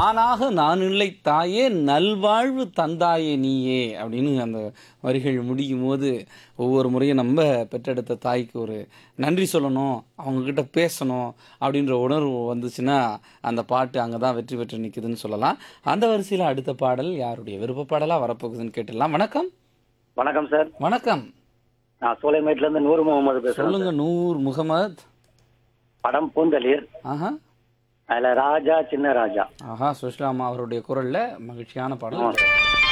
நானாக நான் இல்லை தாயே நல்வாழ்வு தந்தாயே நீயே அப்படின்னு அந்த வரிகள் முடியும் போது ஒவ்வொரு முறையும் நம்ம பெற்றெடுத்த தாய்க்கு ஒரு நன்றி சொல்லணும் அவங்கக்கிட்ட பேசணும் அப்படின்ற உணர்வு வந்துச்சுன்னா அந்த பாட்டு அங்கே தான் வெற்றி பெற்று நிற்குதுன்னு சொல்லலாம் அந்த வரிசையில் அடுத்த பாடல் யாருடைய விருப்ப பாடலாக வரப்போகுதுன்னு கேட்டுடலாம் வணக்கம் வணக்கம் சார் வணக்கம் நான் சோலைமேட்ல இருந்து நூறு முகமது பேசுறேன் சொல்லுங்க நூர் முகமது படம் பூந்தளிர் ஆஹா அதுல ராஜா சின்ன ராஜா ஆஹா சுஷ்லாமா அவருடைய குரல்ல மகிழ்ச்சியான பாடல்